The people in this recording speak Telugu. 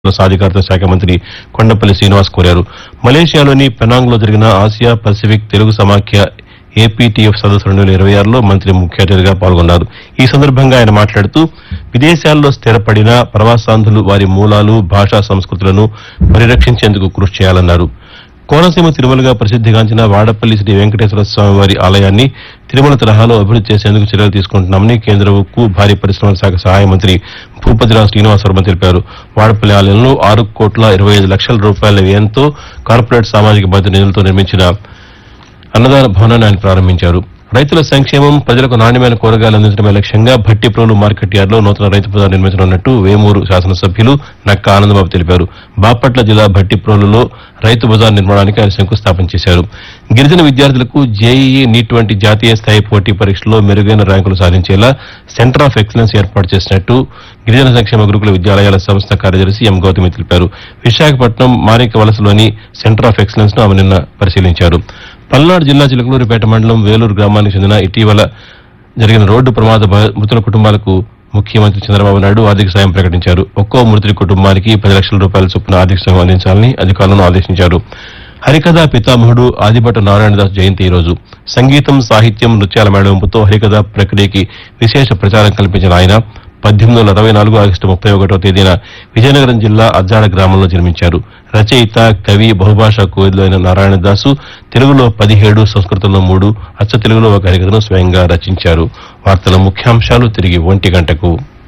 సాధికారత శాఖ మంత్రి కొండపల్లి శ్రీనివాస్ కోరారు మలేషియాలోని పెనాంగ్ లో జరిగిన ఆసియా పసిఫిక్ తెలుగు సమాఖ్య ఏపీటీఎఫ్ సదస్సు రెండు వేల ఇరవై ఆరులో మంత్రి ముఖ్య అతిథిగా పాల్గొన్నారు ఈ సందర్భంగా ఆయన మాట్లాడుతూ విదేశాల్లో స్థిరపడిన ప్రవాసాంధులు వారి మూలాలు భాషా సంస్కృతులను పరిరక్షించేందుకు కృషి చేయాలన్నారు కోనసీమ తిరుమలగా ప్రసిద్ధిగాంచిన వాడపల్లి శ్రీ వెంకటేశ్వర స్వామి వారి ఆలయాన్ని తిరుమల తరహాలో అభివృద్ధి చేసేందుకు చర్యలు తీసుకుంటున్నామని కేంద్ర ఉక్కు భారీ పరిశ్రమల శాఖ సహాయ మంత్రి భూపతిరావు శ్రీనివాసవర్మ తెలిపారు వాడపల్లి ఆలయంలో ఆరు కోట్ల ఇరవై ఐదు లక్షల రూపాయల వ్యయంతో కార్పొరేట్ సామాజిక బాధ్యత నిధులతో నిర్మించిన అన్నదాన భవనాన్ని ఆయన ప్రారంభించారు రైతుల సంక్షేమం ప్రజలకు నాణ్యమైన కూరగాయలు అందించడమే లక్ష్యంగా భట్టిప్రోలు మార్కెట్ యార్డులో నూతన రైతు బజార్ నిర్మించనున్నట్టు వేమూరు శాసనసభ్యులు నక్క ఆనందబాబు తెలిపారు బాపట్ల జిల్లా భట్టిప్రోలులో రైతు బజార్ నిర్మాణానికి ఆయన శంకుస్థాపన చేశారు గిరిజన విద్యార్థులకు జేఈఈ నీట్ వంటి జాతీయ స్థాయి పోటీ పరీక్షల్లో మెరుగైన ర్యాంకులు సాధించేలా సెంటర్ ఆఫ్ ఎక్సలెన్స్ ఏర్పాటు చేసినట్టు గిరిజన సంక్షేమ గురుకుల విద్యాలయాల సంస్థ కార్యదర్శి ఎం గౌతమి తెలిపారు విశాఖపట్నం మాణిక వలసలోని సెంటర్ ఆఫ్ ఎక్సలెన్స్ ను ఆమె నిన్న పరిశీలించారు పల్నాడు జిల్లా చిలకలూరుపేట మండలం వేలూరు గ్రామానికి చెందిన ఇటీవల జరిగిన రోడ్డు ప్రమాద బ- మృతుల కుటుంబాలకు ముఖ్యమంత్రి చంద్రబాబు నాయుడు ఆర్థిక సాయం ప్రకటించారు ఒక్కో మృతుడి కుటుంబానికి పది లక్షల రూపాయల చొప్పున ఆర్థిక సాయం అందించాలని అధికారులను ఆదేశించారు హరికథా పితామహుడు ఆదిభట్ట నారాయణదాస్ జయంతి ఈ రోజు సంగీతం సాహిత్యం నృత్యాల మేళవింపుతో హరికథా ప్రక్రియకి విశేష ప్రచారం కల్పించిన ఆయన పద్దెనిమిది వందల అరవై నాలుగు ఆగస్టు ముప్పై ఒకటో తేదీన విజయనగరం జిల్లా అజ్జాడ గ్రామంలో జన్మించారు రచయిత కవి బహుభాషా కోవిదులు అయిన నారాయణదాసు తెలుగులో పదిహేడు సంస్కృతంలో మూడు అచ్చ తెలుగులో ఒక హరికథను స్వయంగా రచించారు వార్తల ముఖ్యాంశాలు తిరిగి ఒంటి గంటకు